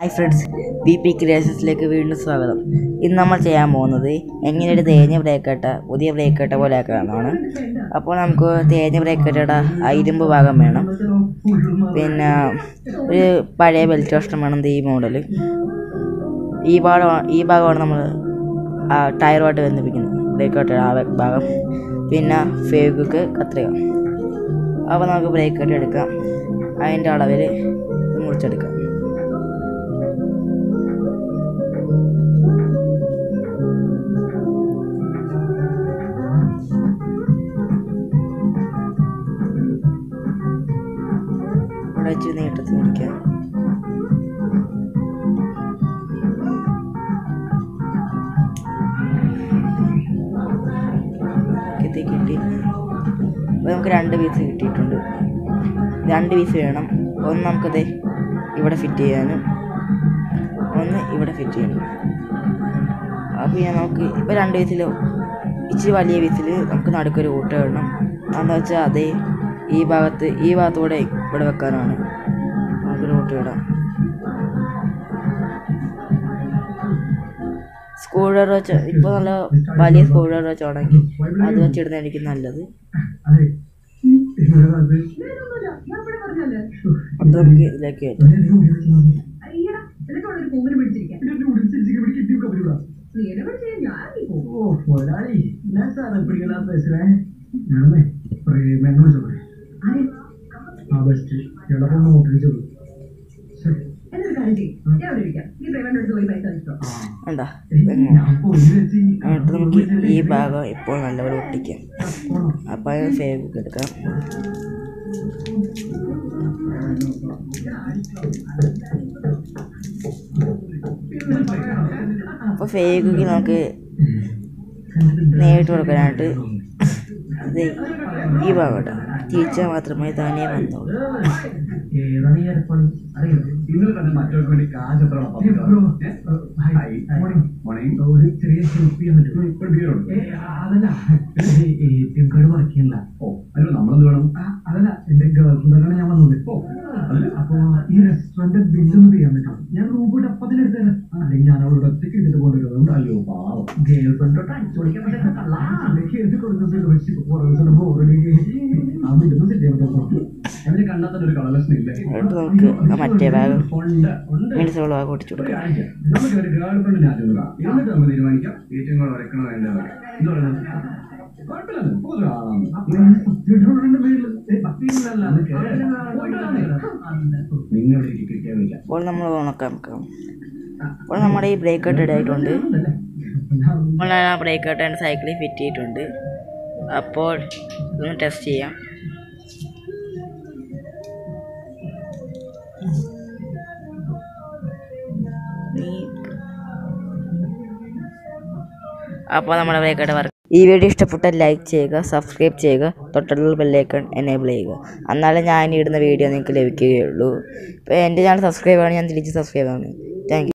hi friends B P ക്രിയേഷൻസിലേക്ക് വീണ്ടും സ്വാഗതം ഇന്ന് നമ്മൾ ചെയ്യാൻ പോകുന്നത് എങ്ങനെ ഒരു തേഞ്ഞ ബ്രേക്ക് കട്ട പുതിയ ബ്രേക്ക് കട്ട പോലെ ആക്കാനാണ് അപ്പോൾ നമുക്ക് തേഞ്ഞ ബ്രേക്ക് കട്ടയുടെ ആ ഇരുമ്പ് ഭാഗം വേണം പിന്നെ ഒരു പഴയ ബെൽറ്റ് കഷ്ണം വേണം ഈ മോഡൽ ഈ ഭാഗം ഈ ഭാഗമാണ് നമ്മൾ ആ ടയറുമായിട്ട് ബന്ധിപ്പിക്കുന്നത് ബ്രേക്ക് കട്ടയുടെ ആ ഭാഗം പിന്നെ ഫേവിക്ക് കത്രിക അപ്പോൾ നമുക്ക് ബ്രേക്ക് കട്ട് എടുക്കാം അതിൻ്റെ അളവിൽ ഇത് മുറിച്ചെടുക്കാം ഇവിടെ വെച്ച് നീട്ടത്തിൽ മുറിക്കാം കിട്ടി കിട്ടി അപ്പോൾ നമുക്ക് രണ്ട് പീസ് കിട്ടിയിട്ടുണ്ട് രണ്ട് പീസ് വേണം ഒന്ന് നമുക്കത് ഇവിടെ ഫിറ്റ് ചെയ്യാനും ഒന്ന് ഇവിടെ ഫിറ്റ് ചെയ്യണം അപ്പോൾ ഞാൻ നമുക്ക് ഇപ്പോൾ രണ്ട് പീസിൽ ഇച്ചിരി വലിയ പീസിൽ നമുക്ക് നടുക്കൊരു ഊട്ട ഇടണം എന്താ വെച്ചാൽ അതേ ഈ ഭാഗത്ത് ഈ ഭാഗത്തൂടെ ഇവിടെ വെക്കാനാണ് നമുക്കൊരു ഊട്ട ഇടാം സ്ക്രൂ ഡ്രൈവർ വെച്ച് ഇപ്പോൾ നല്ല വലിയ സ്ക്രൂ ഡ്രൈവർ വെച്ചാണെങ്കിൽ അത് വെച്ചിടുന്നതായിരിക്കും നല്ലത് അപ്പോൾ നമുക്ക് ഇതിലേക്ക് കയറ്റാം എന്താ എന്നിട്ട് നമുക്ക് ഈ ഭാഗം ഇപ്പോൾ നല്ലപോലെ ഒട്ടിക്കാം അപ്പോൾ അത് ഫേവിക്ക് എടുക്കാം അപ്പോൾ ഫേവിക്ക് നമുക്ക് നേരിട്ട് കൊടുക്കാനായിട്ട് ഇത് ഈ ഭാഗം കേട്ടോ തിരിച്ചാൽ മാത്രമേ താനേ വന്നോളൂ ഇന്നലെ തന്നെ മറ്റവർക്ക് വേണ്ടി കാശ് എത്ര ഒരു ചെറിയ ഹെൽപ്പ് ചെയ്യാൻ പറ്റും ഇപ്പോൾ ബിയറുണ്ട് അതല്ല A T M card work ചെയ്യണില്ല ഓ അതിന് നമ്മളെന്ത് വേണം ആ, അതല്ല എന്റെ ഗേൾഫ്രണ്ടാണ് ഞാൻ വന്നത് ഓ അതിന് അപ്പൊ ഈ റെസ്റ്റോറന്റ് ബില്ല് ഒന്ന് ചെയ്യാൻ പറ്റും ഞാൻ റൂം പോയിട്ട് അപ്പൊ തന്നെ എടുത്തരാം അല്ലെങ്കിൽ ഞാൻ അവളോട് ഒറ്റയ്ക്ക് എടുത്തിട്ട് കൊണ്ടുവരുന്നത് അയ്യോ പാവം ഗേൾഫ്രണ്ടോട്ട് അടിച്ചു കൊടുക്കാൻ പറ്റുന്ന കള്ളാക്ക് എഴുതി കൊടുക്കുന്നത് പക്ഷേ കുറേ ദിവസം ഓൾറെഡി ആ ബില്ലൊന്നും സെറ്റ് ചെയ്യാൻ പറ്റും അതിന് കണ്ടാൽ തന്നെ ഒരു കളലക്ഷൻ ഇല്ല എന്നിട്ട് നമുക്ക് ആ മറ്റേ ഭാഗം ഉണ്ട് ഉണ്ട് മിനിസുള്ള ഭാഗം ഒട്ടിച്ചു കൊടുക്കാം ഒരാഴ്ച നമുക്ക് ഒരു ഗേൾ ഫ്രണ്ടിനെ ആദ്യം ഒന്ന് കാണാം എന്നിട്ട് നമുക്ക് തീരുമാനിക്കാം ഏറ്റവും കൂടുതൽ വരയ്ക്കണോ വേണ്ടത് എന്താ പറയുന്നത് കുഴപ്പമില്ല ഒരു ആളാണ് നിങ്ങൾ കിട്ടിയാൽ വിളിക്കാം അപ്പോൾ നമ്മൾ ഉണക്കാൻ വെക്കാം അപ്പോൾ നമ്മുടെ ഈ ബ്രേക്ക് ഔട്ട് ഇടായിട്ടുണ്ട് നമ്മൾ ആ ബ്രേക്ക് ഔട്ട് എൻ്റെ സൈക്കിളിൽ ഫിറ്റ് ചെയ്തിട്ടുണ്ട് അപ്പോൾ ഇതൊന്ന് ടെസ്റ്റ് ചെയ്യാം അപ്പോൾ നമ്മുടെ ബ്രേക്ക് ഔട്ട് വർക്ക് ഈ വീഡിയോ ഇഷ്ടപ്പെട്ടാൽ ലൈക്ക് ചെയ്യുക സബ്സ്ക്രൈബ് ചെയ്യുക തൊട്ടുള്ള ബെല്ലൈക്കൺ എനേബിൾ ചെയ്യുക എന്നാലേ ഞാൻ ഇടുന്ന വീഡിയോ നിങ്ങൾക്ക് ലഭിക്കുകയുള്ളൂ ഇപ്പോൾ എൻ്റെ ചാനൽ സബ്സ്ക്രൈബ് ആണ് ഞാൻ തിരിച്ച് സബ്സ്ക്രൈബ് ആണ് താങ്ക്